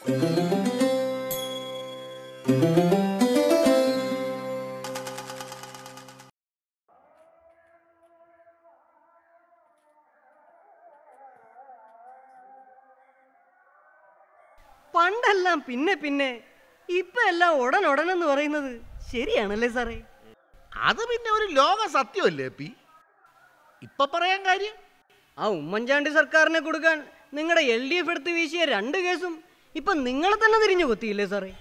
പണ്ടെല്ലാം പിന്നെ പിന്നെ ഇപ്പൊ എല്ലാം ഉടൻ ഉടനെന്ന് പറയുന്നത് ശരിയാണല്ലേ സാറേ അത് പിന്നെ ഒരു ലോക സത്യമല്ലേ പി ഇപ്പൊ പറയാൻ കാര്യം ആ ഉമ്മൻചാണ്ടി സർക്കാരിനെ കൊടുക്കാൻ നിങ്ങളുടെ എൽ ഡി എഫ് എടുത്ത് വീശിയ രണ്ട് കേസും ഇപ്പൊ നിങ്ങളെ തന്നെ തിരിഞ്ഞു കൊത്തിയില്ലേ സാറേ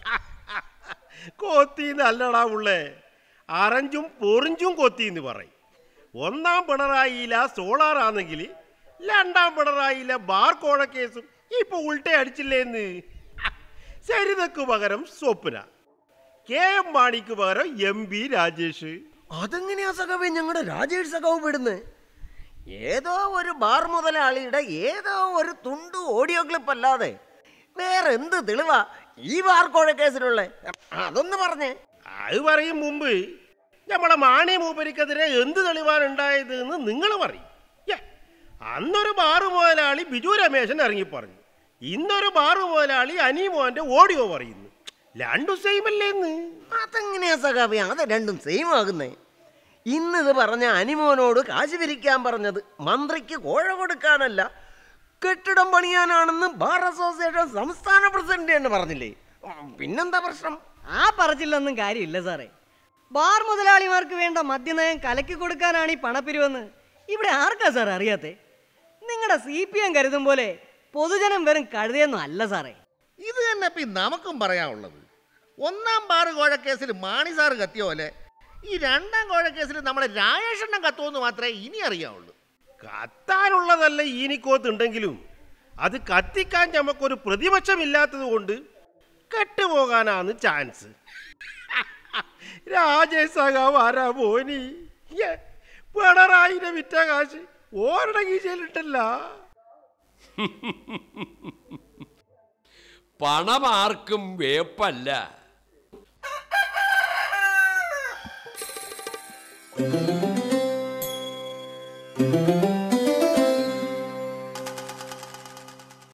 കൊത്തിന്നല്ലടാ ഉള്ളേ അറഞ്ചും പൊറിഞ്ചും കൊത്തിന്ന് പറയും ഒന്നാം പിണറായിയില സോളാറാണെങ്കിൽ രണ്ടാം പിണറായിയിലെ ബാർ കോഴ കേസും ഇപ്പൊ ഉൾട്ട അടിച്ചില്ലേന്ന് സരിതക്ക് പകരം സ്വപ്ന കെ എം മാണിക്ക് പകരം എം പി രാജേഷ് അതെങ്ങനെയാ സഖാവേ ഞങ്ങളുടെ രാജേഷ് സഖാവ് പെടുന്നത് ഏതോ ഒരു ബാർ മുതലാളിയുടെ ഏതോ ഒരു തുണ്ടു ഓഡിയോ ക്ലിപ്പ് അല്ലാതെ വേറെ എന്ത് തെളിവാ ഈ ബാർ കോഴ കേസിലുള്ള അതൊന്ന് പറഞ്ഞേ അത് പറയും മുമ്പ് നമ്മളെ മാണി മൂപ്പരിക്കെതിരെ എന്ത് തെളിവാനുണ്ടായത് എന്ന് നിങ്ങൾ പറയും യ്യേ, അന്നൊരു ബാറ് മുതലാളി ബിജു രമേശൻ ഇറങ്ങി പറഞ്ഞു ഇന്നൊരു ബാറ് മുതലാളി അനിമോന്റെ ഓഡിയോ പറയുന്നു രണ്ടു സെയിം അല്ലേന്ന് അതെങ്ങനെയാ സഖാവേ അത് രണ്ടും സെയിം ആകുന്നേ ഇന്നിത് പറഞ്ഞ അനിമോനോട് കാശ് പിരിക്കാൻ പറഞ്ഞത് മന്ത്രിക്ക് കോഴ കൊടുക്കാനല്ല കെട്ടിടം പണിയാനാണെന്ന് ബാർ അസോസിയേഷൻ സംസ്ഥാന പ്രസിഡന്റ് എന്ന് പറഞ്ഞില്ലേ ഉം, പിന്നെന്താ പ്രശ്നം ആ പറച്ചിലൊന്നും കാര്യമില്ല സാറേ ബാർ മുതലാളിമാർക്ക് വേണ്ട മദ്യനയം കലക്കി കൊടുക്കാനാണ് ഈ പണപ്പിരിവെന്ന് ഇവിടെ ആർക്കാ സാർ അറിയാത്തെ നിങ്ങളുടെ സി പി എം കരുതും പോലെ പൊതുജനം വെറും കഴുതിയൊന്നും അല്ല സാറേ ഇത് തന്നെ പി നമുക്കും പറയാനുള്ളത് ഒന്നാം ബാറ് കോഴക്കേസിൽ മാണി സാറ് കത്തിയ പോലെ ഈ രണ്ടാം കോഴക്കേസിൽ നമ്മളെ രാജേഷണ്ണം കത്തുമെന്ന് മാത്രമേ ഇനി അറിയാവുള്ളൂ കത്താനുള്ളതല്ല ഈനിക്കോത്തുണ്ടെങ്കിലും അത് കത്തിക്കാൻ നമുക്കൊരു പ്രതിപക്ഷമില്ലാത്തത് കൊണ്ട് കെട്ടുപോകാനാണ് ചാൻസ് രാജേഷ് സഖാവ് ആരാ പോനി യ്യേ, പിണറായിനെ വിറ്റ കാശ് ഓരുടെ കീശയിലിട്ടല്ല പണമാർക്കും വേപ്പല്ല ആ